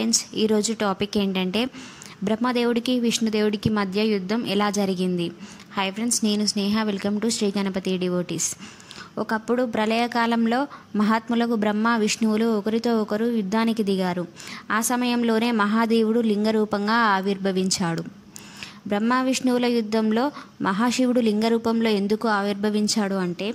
friends ఈరోజు topic ఏంటంటే బ్రహ్మదేవుడికి విష్ణుదేవుడికి మధ్య యుద్ధం ఎలా జరిగింది హాయ్ ఫ్రెండ్స్ నేను Sneha welcome to Shri Ganapati devotees ఒకప్పుడు ప్రళయకాలంలో మహాత్ములకు బ్రహ్మ విష్ణువులు ఒకరితో ఒకరు యుద్ధానికి దిగారు ఆ సమయంలోనే మహాదేవుడు లింగరూపంగా ఆవిర్భవించాడు బ్రహ్మ విష్ణువుల యుద్ధంలో మహాశివుడు లింగరూపంలో ఎందుకు ఆవిర్భవించాడు అంటే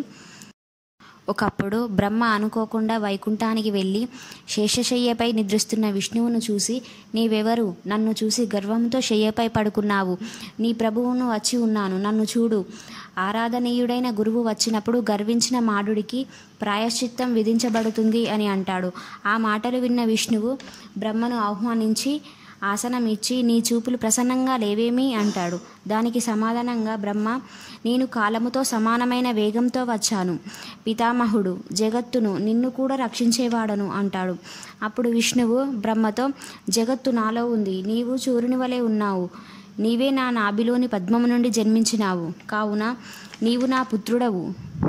ఒకప్పుడు బ్రహ్మ అనుకోకుండా వైకుంఠానికి వెళ్ళి శేషశయ్యపై నిద్రిస్తున్న విష్ణువును చూసి నీవెవరు నన్ను చూసి గర్వంతో శయ్యపై పడుకున్నావు నీ ప్రభువును వచ్చి ఉన్నాను నన్ను చూడు ఆరాధనీయుడైన గురువు వచ్చినప్పుడు గర్వించిన మాడుడికి ప్రాయశ్చిత్తం విధించబడుతుంది అని అంటాడు ఆ మాటలు విన్న విష్ణువు బ్రహ్మను ఆహ్వానించి ఆసనం ఇచ్చి నీ చూపులు ప్రసన్నంగా లేవేమి అంటాడు దానికి సమాధానంగా బ్రహ్మ నేను కాలముతో సమానమైన వేగంతో వచ్చాను పితామహుడు జగత్తును నిన్ను కూడా రక్షించేవాడను అంటాడు అప్పుడు విష్ణువు బ్రహ్మతో జగత్తు నాలో ఉంది నీవు చూరుని వలె ఉన్నావు నీవే నా నాభిలోని పద్మము నుండి జన్మించినావు కావున నీవు నా పుత్రుడవు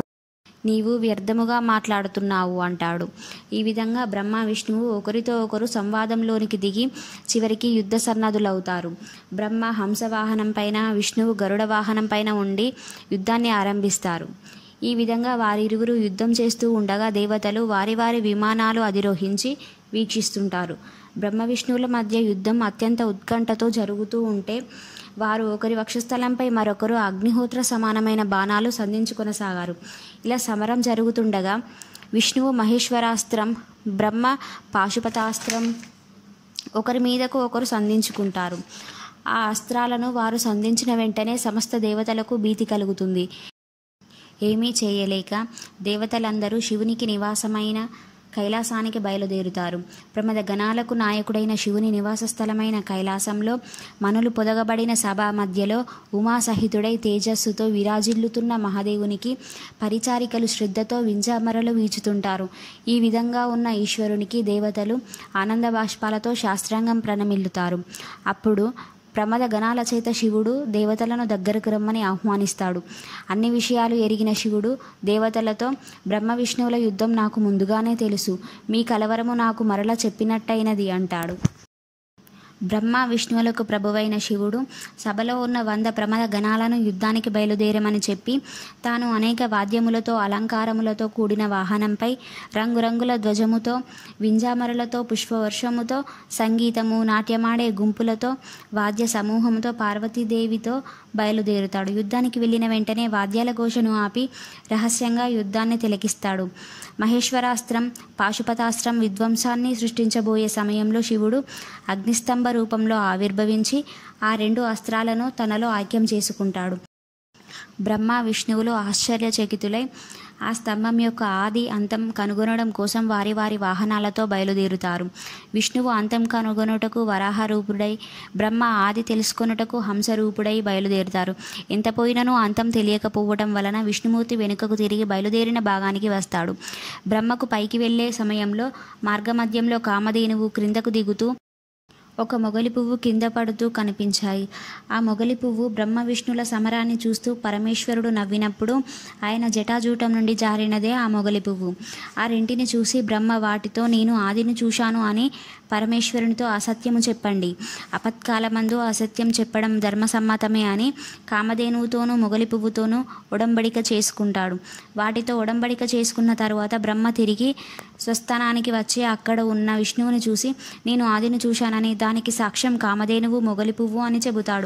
నీవు వ్యర్థముగా మాట్లాడుతున్నావు అంటాడు ఈ విధంగా బ్రహ్మ విష్ణువు ఒకరితో ఒకరు సంవాదంలోనికి దిగి చివరికి యుద్ధ సన్నద్ధులవుతారు బ్రహ్మ హంసవాహనం పైన విష్ణువు గరుడ వాహనం పైన ఉండి యుద్ధాన్ని ఆరంభిస్తారు ఈ విధంగా వారిరువురు యుద్ధం చేస్తూ ఉండగా దేవతలు వారి వారి విమానాలు అధిరోహించి వీక్షిస్తుంటారు బ్రహ్మ విష్ణువుల మధ్య యుద్ధం అత్యంత ఉత్కంఠతో జరుగుతూ ఉంటే వారు ఒకరి వక్షస్థలంపై మరొకరు అగ్నిహోత్ర సమానమైన బాణాలు సంధించుకొనసాగారు ఇలా సమరం జరుగుతుండగా విష్ణువు మహేశ్వరాస్త్రం బ్రహ్మ పాశుపతాస్త్రం ఒకరి మీదకు ఒకరు సంధించుకుంటారు ఆ అస్త్రాలను వారు సంధించిన వెంటనే సమస్త దేవతలకు భీతి కలుగుతుంది ఏమీ చేయలేక దేవతలందరూ శివునికి నివాసమైన కైలాసానికి బయలుదేరుతారు ప్రమద గణాలకు నాయకుడైన శివుని నివాస స్థలమైన కైలాసంలో మనులు పొదగబడిన సభ మధ్యలో ఉమాసహితుడై తేజస్సుతో విరాజిల్లుతున్న మహాదేవునికి పరిచారికలు శ్రద్ధతో వింజామరలు వీచుతుంటారు ఈ విధంగా ఉన్న ఈశ్వరునికి దేవతలు ఆనంద బాష్పాలతో శాస్త్రాంగం ప్రణమిల్లుతారు అప్పుడు ప్రమద గణాల చేత శివుడు దేవతలను దగ్గరకు రమ్మని ఆహ్వానిస్తాడు అన్ని విషయాలు ఎరిగిన శివుడు దేవతలతో బ్రహ్మ విష్ణువుల యుద్ధం నాకు ముందుగానే తెలుసు మీ కలవరము నాకు మరల చెప్పినట్టయినది అంటాడు బ్రహ్మ విష్ణువులకు ప్రభువైన శివుడు సభలో ఉన్న వంద ప్రమద గణాలను యుద్ధానికి బయలుదేరమని చెప్పి తాను అనేక వాద్యములతో అలంకారములతో కూడిన వాహనంపై రంగురంగుల ధ్వజముతో వింజామరులతో పుష్పవర్షముతో సంగీతము నాట్యమాడే గుంపులతో వాద్య సమూహముతో పార్వతీదేవితో బయలుదేరుతాడు యుద్ధానికి వెళ్ళిన వెంటనే వాద్యాల ఘోషను ఆపి రహస్యంగా యుద్ధాన్ని తిలకిస్తాడు మహేశ్వరాస్త్రం పాశుపతాస్త్రం విధ్వంసాన్ని సృష్టించబోయే సమయంలో శివుడు అగ్నిస్తంభ రూపంలో ఆవిర్భవించి ఆ రెండు అస్త్రాలను తనలో ఐక్యం చేసుకుంటాడు బ్రహ్మ విష్ణువులు ఆశ్చర్యచకితులై ఆ స్తంభం యొక్క ఆది అంతం కనుగొనడం కోసం వారి వారి వాహనాలతో బయలుదేరుతారు విష్ణువు అంతం కనుగొనుటకు వరాహ రూపుడై బ్రహ్మ ఆది తెలుసుకొనుటకు హంసరూపుడై బయలుదేరుతారు ఎంత పోయినను అంతం తెలియకపోవటం వలన విష్ణుమూర్తి వెనుకకు తిరిగి బయలుదేరిన భాగానికి వస్తాడు బ్రహ్మకు పైకి వెళ్ళే సమయంలో మార్గమధ్యంలో కామధేనువు క్రిందకు దిగుతూ ఒక మొగలి పువ్వు కింద పడుతూ కనిపించాయి ఆ మొగలి పువ్వు బ్రహ్మ విష్ణుల సమరాన్ని చూస్తూ పరమేశ్వరుడు నవ్వినప్పుడు ఆయన జటాజూటం నుండి జారినదే ఆ మొగలి పువ్వు ఆ రెంటిని చూసి బ్రహ్మ వాటితో నేను ఆదిని చూశాను అని పరమేశ్వరునితో అసత్యము చెప్పండి అపత్కాలమందు అసత్యం చెప్పడం ధర్మసమ్మతమే అని కామధేనువుతోనూ మొగలి పువ్వుతోనూ ఒడంబడిక చేసుకుంటాడు వాటితో ఒడంబడిక చేసుకున్న తరువాత బ్రహ్మ తిరిగి స్వస్థానానికి వచ్చి అక్కడ ఉన్న విష్ణువుని చూసి నేను ఆదిని చూశానని దానికి సాక్ష్యం కామధేనువు మొగలి పువ్వు అని చెబుతాడు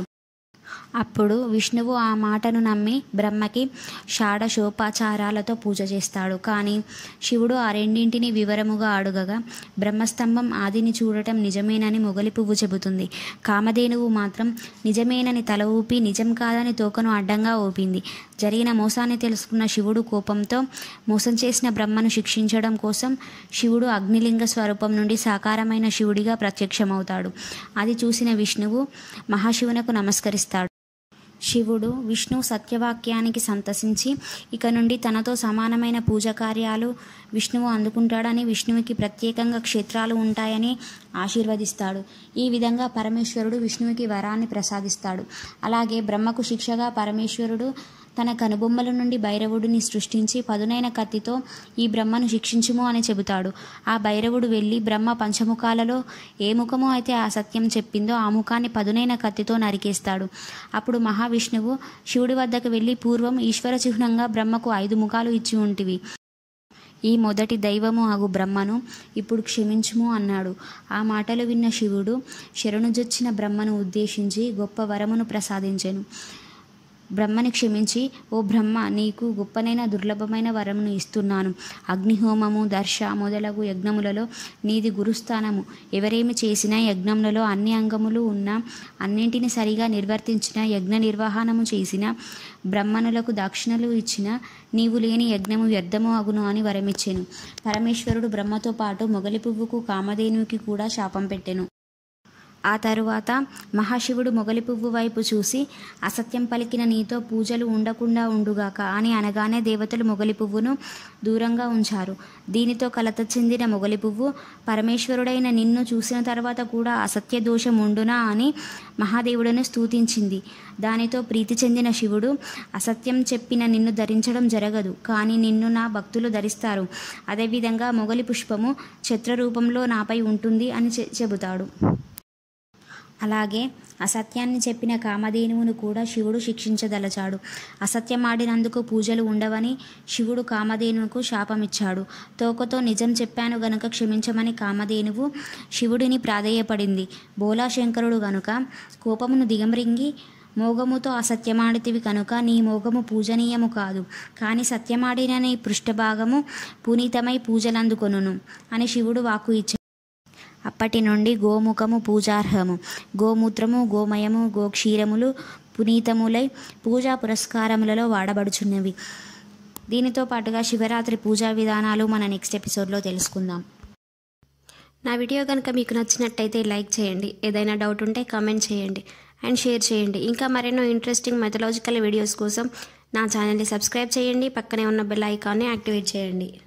అప్పుడు విష్ణువు ఆ మాటను నమ్మి బ్రహ్మకి షాడశోపాచారాలతో పూజ చేస్తాడు కానీ శివుడు ఆ రెండింటిని వివరముగా అడుగగా బ్రహ్మస్తంభం ఆదిని చూడటం నిజమేనని మొగలి పువ్వు చెబుతుంది కామధేనువు మాత్రం నిజమేనని తల ఊపి నిజం కాదని తోకను అడ్డంగా ఊపింది జరిగిన మోసాన్ని తెలుసుకున్న శివుడు కోపంతో మోసం చేసిన బ్రహ్మను శిక్షించడం కోసం శివుడు అగ్నిలింగ స్వరూపం నుండి సాకారమైన శివుడిగా ప్రత్యక్షమవుతాడు అది చూసిన విష్ణువు మహాశివునకు నమస్కరిస్తాడు శివుడు విష్ణు సత్యవాక్యానికి సంతసించి ఇక నుండి తనతో సమానమైన పూజ కార్యాలు విష్ణువు అందుకుంటాడని విష్ణువుకి ప్రత్యేకంగా క్షేత్రాలు ఉంటాయని ఆశీర్వదిస్తాడు ఈ విధంగా పరమేశ్వరుడు విష్ణువుకి వరాన్ని ప్రసాదిస్తాడు అలాగే బ్రహ్మకు శిక్షగా పరమేశ్వరుడు తన కనుబొమ్మల నుండి భైరవుడిని సృష్టించి పదునైన కత్తితో ఈ బ్రహ్మను శిక్షించుము అని చెబుతాడు ఆ భైరవుడు వెళ్ళి బ్రహ్మ పంచముఖాలలో ఏ ముఖము అయితే ఆ సత్యం చెప్పిందో ఆ ముఖాన్ని పదునైన కత్తితో నరికేస్తాడు అప్పుడు మహావిష్ణువు శివుడి వద్దకు వెళ్ళి పూర్వం ఈశ్వర చిహ్నంగా బ్రహ్మకు ఐదు ముఖాలు ఇచ్చి ఉంటివి ఈ మొదటి దైవము ఆగు బ్రహ్మను ఇప్పుడు క్షమించుము అన్నాడు ఆ మాటలు విన్న శివుడు శరణుజొచ్చిన బ్రహ్మను ఉద్దేశించి గొప్ప వరమును ప్రసాదించెను బ్రహ్మని క్షమించి ఓ బ్రహ్మ నీకు గొప్పనైన దుర్లభమైన వరమును ఇస్తున్నాను అగ్నిహోమము దర్శ మొదలగు యజ్ఞములలో నీది గురుస్థానము ఎవరేమి చేసినా యజ్ఞములలో అన్ని అంగములు ఉన్నా అన్నింటిని సరిగా నిర్వర్తించిన యజ్ఞ నిర్వహణము చేసిన బ్రహ్మణులకు దక్షిణలు ఇచ్చిన నీవు లేని యజ్ఞము వ్యర్థము అగును అని వరమిచ్చెను పరమేశ్వరుడు బ్రహ్మతో పాటు మొగలి పువ్వుకు కామధేనువుకి కూడా శాపం పెట్టెను ఆ తరువాత మహాశివుడు మొగలి పువ్వు వైపు చూసి అసత్యం పలికిన నీతో పూజలు ఉండకుండా ఉండుగాక అని అనగానే దేవతలు మొగలి పువ్వును దూరంగా ఉంచారు దీనితో కలత చెందిన మొగలి పువ్వు పరమేశ్వరుడైన నిన్ను చూసిన తర్వాత కూడా అసత్య దోషం ఉండునా అని మహాదేవుడను స్తూతించింది దానితో ప్రీతి చెందిన శివుడు అసత్యం చెప్పిన నిన్ను ధరించడం జరగదు కానీ నిన్ను నా భక్తులు ధరిస్తారు అదేవిధంగా మొగలి పుష్పము ఛత్ర రూపంలో నాపై ఉంటుంది అని చె- చెబుతాడు అలాగే అసత్యాన్ని చెప్పిన కామధేనువును కూడా శివుడు శిక్షించదలచాడు అసత్యమాడినందుకు పూజలు ఉండవని శివుడు కామధేనువుకు శాపమిచ్చాడు తోకతో నిజం చెప్పాను గనుక క్షమించమని కామధేనువు శివుడిని ప్రాధేయపడింది బోలాశంకరుడు గనుక కోపమును దిగమరింగి మోగముతో అసత్యమాడితివి కనుక నీ మోగము పూజనీయము కాదు కానీ సత్యమాడిన నీ పృష్ఠభాగము పునీతమై పూజలందుకొనును అని శివుడు వాక్కు ఇచ్చాడు అప్పటి నుండి గోముఖము పూజార్హము గోమూత్రము గోమయము గోక్షీరములు పునీతములై పూజా పురస్కారములలో వాడబడుచున్నవి దీనితో పాటుగా శివరాత్రి పూజా విధానాలు మన నెక్స్ట్ ఎపిసోడ్లో తెలుసుకుందాం నా వీడియో కనుక మీకు నచ్చినట్టయితే లైక్ చేయండి ఏదైనా డౌట్ ఉంటే కామెంట్ చేయండి అండ్ షేర్ చేయండి ఇంకా మరెన్నో ఇంట్రెస్టింగ్ మెథలాజికల్ వీడియోస్ కోసం నా ఛానల్ని సబ్స్క్రైబ్ చేయండి పక్కనే ఉన్న బెల్ ఐకాన్ని యాక్టివేట్ చేయండి